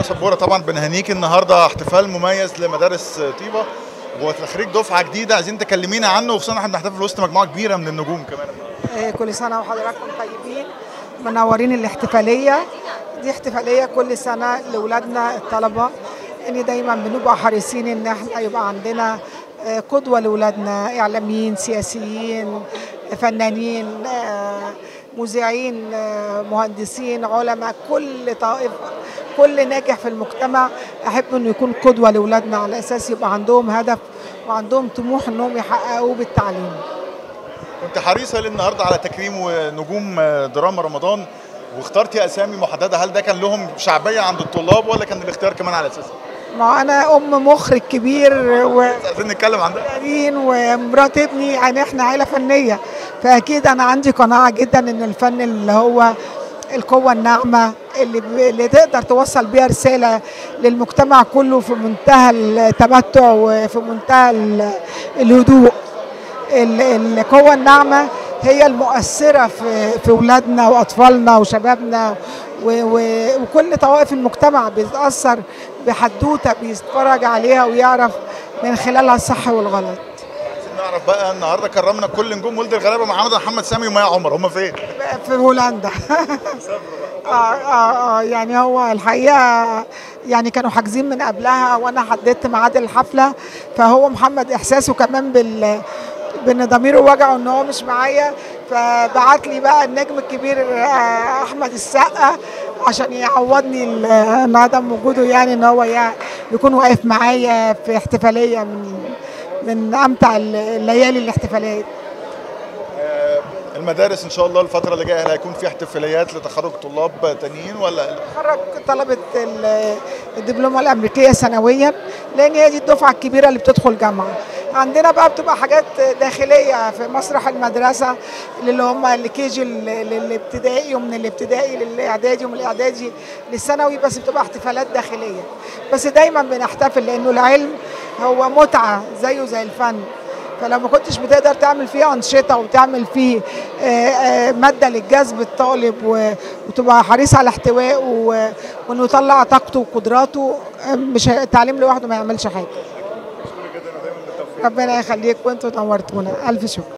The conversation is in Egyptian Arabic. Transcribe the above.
سبوره طبعا بنهنيك النهارده احتفال مميز لمدارس طيبه وتخريج دفعه جديده عايزين تكلمينا عنه وخصوصا احنا بنحتفل وسط مجموعه كبيره من النجوم كمان آه، كل سنة وحضراتكم طيبين منورين الاحتفالية دي احتفالية كل سنة لأولادنا الطلبة إن دايما بنبقى حريصين إن احنا يبقى عندنا آه، قدوة لأولادنا إعلاميين سياسيين فنانين آه، مذيعين آه، مهندسين علماء كل طائفة كل ناجح في المجتمع أحب إنه يكون قدوة لأولادنا على أساس يبقى عندهم هدف وعندهم طموح إنهم يحققوه بالتعليم كنت حريصه للنهارده على تكريم نجوم دراما رمضان واخترتي اسامي محدده هل ده كان لهم شعبيه عند الطلاب ولا كان الاختيار كمان على اساس ما انا ام مخرج كبير عايزين نتكلم عن ده وقارين ومرات ابني يعني احنا عيله فنيه فاكيد انا عندي قناعه جدا ان الفن اللي هو القوه الناعمه اللي, ب... اللي تقدر توصل بيها رساله للمجتمع كله في منتهى التمتع وفي منتهى ال- الهدوء ال- القوه الناعمه هي المؤثره في في اولادنا واطفالنا وشبابنا و- و- وكل طوائف المجتمع بيتاثر بحدوته بيتفرج عليها ويعرف من خلالها الصح والغلط عايزين نعرف بقى النهارده كرمنا كل نجوم ولد الغلابه محمد محمد سامي ومايا عمر هم فين؟ في هولندا آه, آه, اه يعني هو الحقيقه يعني كانوا حاجزين من قبلها وانا حددت ميعاد الحفله فهو محمد احساسه كمان بال بان ضميره وجعه ان هو مش معايا فبعت لي بقى النجم الكبير آه، احمد السقا عشان يعوضني ال- ان عدم وجوده يعني ان هو يع- يكون واقف معايا في احتفاليه من من امتع الليالي الاحتفاليه المدارس ان شاء الله الفتره اللي جايه هل هيكون في احتفاليات لتخرج طلاب تانيين ولا تخرج طلبة ال- الدبلومة الأمريكية سنويا لأن هي دي الدفعة الكبيرة اللي بتدخل جامعة عندنا بقى بتبقى حاجات داخلية في مسرح المدرسة اللي هم الكي جي للابتدائي ومن الابتدائي للإعدادي ومن الإعدادي للثانوي بس بتبقى احتفالات داخلية بس دايما بنحتفل لأنه العلم هو متعة زيه زي الفن فلو ما كنتش بتقدر تعمل فيه أنشطة وتعمل فيه آه، آه، مادة للجذب الطالب و- وتبقى حريص على احتوائه و- وإنه يطلع طاقته وقدراته آه، مش هي- التعليم لوحده ما يعملش حاجة ربنا يخليك وانتوا نورتونا ألف شكر